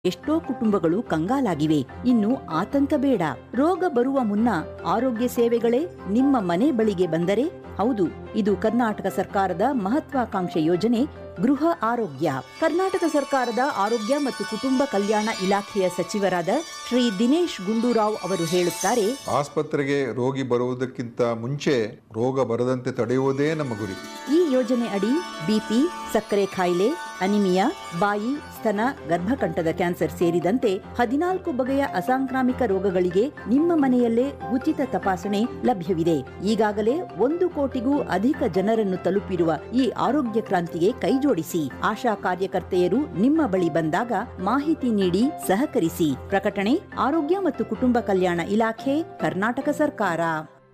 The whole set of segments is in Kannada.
ಎಷ್ಟೋ ಕುಟುಂಬಗಳು ಕಂಗಾಲಾಗಿವೆ ಇನ್ನು ಆತಂಕ ಬೇಡ ರೋಗ ಬರುವ ಮುನ್ನ ಆರೋಗ್ಯ ಸೇವೆಗಳೇ ನಿಮ್ಮ ಮನೆ ಬಳಿಗೆ ಬಂದರೆ ಹೌದು ಇದು ಕರ್ನಾಟಕ ಸರ್ಕಾರದ ಮಹತ್ವಾಕಾಂಕ್ಷೆ ಯೋಜನೆ ಗೃಹ ಆರೋಗ್ಯ ಕರ್ನಾಟಕ ಸರ್ಕಾರದ ಆರೋಗ್ಯ ಮತ್ತು ಕುಟುಂಬ ಕಲ್ಯಾಣ ಇಲಾಖೆಯ ಸಚಿವರಾದ ಶ್ರೀ ದಿನೇಶ್ ಗುಂಡೂರಾವ್ ಅವರು ಹೇಳುತ್ತಾರೆ ಆಸ್ಪತ್ರೆಗೆ ರೋಗಿ ಬರುವುದಕ್ಕಿಂತ ಮುಂಚೆ ರೋಗ ಬರದಂತೆ ತಡೆಯುವುದೇ ನಮ್ಮ ಗುರಿ ಈ ಯೋಜನೆ ಅಡಿ ಬಿಪಿ ಸಕ್ಕರೆ ಕಾಯಿಲೆ ಅನಿಮಿಯಾ ಬಾಯಿ ಸ್ತನ ಗರ್ಭಕಂಠದ ಕ್ಯಾನ್ಸರ್ ಸೇರಿದಂತೆ ಹದಿನಾಲ್ಕು ಬಗೆಯ ಅಸಾಂಕ್ರಾಮಿಕ ರೋಗಗಳಿಗೆ ನಿಮ್ಮ ಮನೆಯಲ್ಲೇ ಉಚಿತ ತಪಾಸಣೆ ಲಭ್ಯವಿದೆ ಈಗಾಗಲೇ ಒಂದು ಕೋಟಿಗೂ ಅಧಿಕ ಜನರನ್ನು ತಲುಪಿರುವ ಈ ಆರೋಗ್ಯ ಕ್ರಾಂತಿಗೆ ಕೈಜೋಡಿಸಿ ಆಶಾ ಕಾರ್ಯಕರ್ತೆಯರು ನಿಮ್ಮ ಬಳಿ ಬಂದಾಗ ಮಾಹಿತಿ ನೀಡಿ ಸಹಕರಿಸಿ ಪ್ರಕಟಣೆ ಆರೋಗ್ಯ ಮತ್ತು ಕುಟುಂಬ ಕಲ್ಯಾಣ ಇಲಾಖೆ ಕರ್ನಾಟಕ ಸರ್ಕಾರ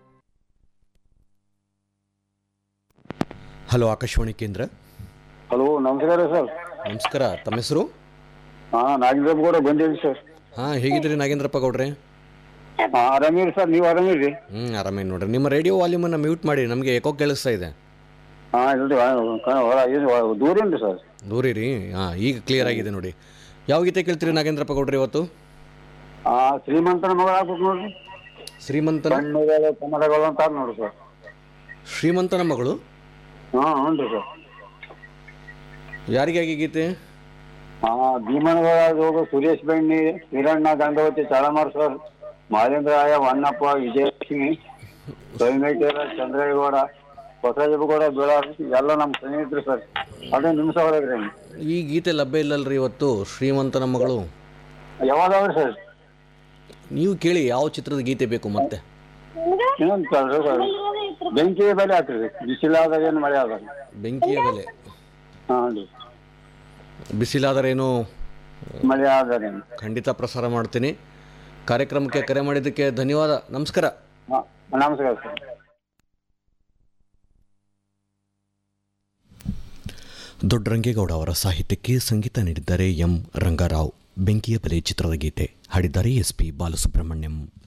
ಹಲೋ ಆಕಾಶವಾಣಿ ಕೇಂದ್ರ ಹಲೋ ನಮಸ್ಕಾರ ಸರ್ ನಮಸ್ಕಾರ ತಮ್ಮ ಹೆಸರು ಹಾಂ ನಾಗೇಂದ್ರ ಕೂಡ ಬಂದಿರಿ ಸರ್ ಹಾಂ ಹೇಗಿದ್ದೀರಿ ನಾಗೇಂದ್ರಪ್ಪ ಗೌಡ್ರೆ ಹಾಂ ಆರಾಮಿರಿ ಸರ್ ನೀವು ಆರಾಮಿರಿ ಹ್ಞೂ ಆರಾಮೇನು ನೋಡ್ರಿ ನಿಮ್ಮ ರೇಡಿಯೋ ವಾಲ್ಯೂಮನ್ನು ಮ್ಯೂಟ್ ಮಾಡಿ ನಮಗೆ ಎಕೋ ಕೇಳಿಸ್ತಾ ಇದೆ ಹಾಂ ಇಲ್ರಿ ಹೊರ ಇದು ದೂರೇನ್ರಿ ಸರ್ ದೂರಿರಿ ಹಾಂ ಈಗ ಕ್ಲಿಯರ್ ಆಗಿದೆ ನೋಡಿ ಯಾವ ಗೀತೆ ಕೇಳ್ತೀರಿ ನಾಗೇಂದ್ರಪ್ಪ ಗೌಡ್ರೆ ಇವತ್ತು ಹಾಂ ಶ್ರೀಮಂತನ ಮಗ ಆಗ್ಬೇಕು ನೋಡ್ರಿ ಶ್ರೀಮಂತನ ಕಣ್ಣುಗಳು ಕನ್ನಡಗಳು ಅಂತ ಆದ್ ನೋಡ್ರಿ ಸರ್ ಶ್ರೀಮಂತನ ಮಗಳು ಹಾಂ ಹ್ಞೂ ರೀ ಸರ್ ಯಾರಿಗಾಗಿ ಗೀತೆ ಹಾಂ ಭೀಮನಗರ ಹೋಗೋ ಸುರೇಶ್ ಬೆಣ್ಣಿ ಹಿರಣ್ಣ ಗಂಗಾವತಿ ಚಾಳಮಾರ್ ಸರ್ ಮಹೇಂದ್ರಾಯ ವಣ್ಣಪ್ಪ ವಿಜಯಲಕ್ಷ್ಮಿ ಸೈಮೇಶ್ವರ ಚಂದ್ರೇಗೌಡ ಬಸವಜಪ್ಪಗೌಡ ಬೀಳಾರ್ ಎಲ್ಲ ನಮ್ಮ ಸ್ನೇಹಿತರು ಸರ್ ಅದೇ ನಿಮ್ಮ ಸವಾಲಾಗ್ರಿ ಈ ಗೀತೆ ಲಭ್ಯ ಇಲ್ಲಲ್ರಿ ಇವತ್ತು ಶ್ರೀಮಂತನ ಮಗಳು ಯಾವ್ದಾವ್ರಿ ಸರ್ ನೀವು ಕೇಳಿ ಯಾವ ಚಿತ್ರದ ಗೀತೆ ಬೇಕು ಮತ್ತೆ ಇನ್ನೊಂದು ಸರ್ ಸರ್ ಬೆಂಕಿ ಬೆಲೆ ಹಾಕ್ರಿ ಬಿಸಿಲಾದಾಗ ಏನು ಮಳೆ ಆದಾಗ ಬೆಂಕಿಯ ಬೆಲೆ ಹಾಂ ರೀ ಬಿಸಿಲಾದರೇನು ಮಳೆ ಆದಾಗ ಖಂಡಿತ ಪ್ರಸಾರ ಮಾಡ್ತೀನಿ ಕಾರ್ಯಕ್ರಮಕ್ಕೆ ಕರೆ ಮಾಡಿದ್ದಕ್ಕೆ ಧನ್ಯವಾದ ನಮಸ್ಕಾರ ಹಾಂ ನಮಸ್ಕಾರ ಸರ್ ದೊಡ್ಡರಂಗೇಗೌಡ ಅವರ ಸಾಹಿತ್ಯಕ್ಕೆ ಸಂಗೀತ ನೀಡಿದ್ದಾರೆ ಎಂ ರಂಗಾರಾವ್ ಬೆಂಕಿಯ ಬೆಲೆ ಚಿತ್ರದ ಗೀತೆ ಹಾಡಿದ್ದಾರೆ ಎಸ್ ಪಿ ಬಾಲಸುಬ್ರಹ್ಮಣ್ಯಂ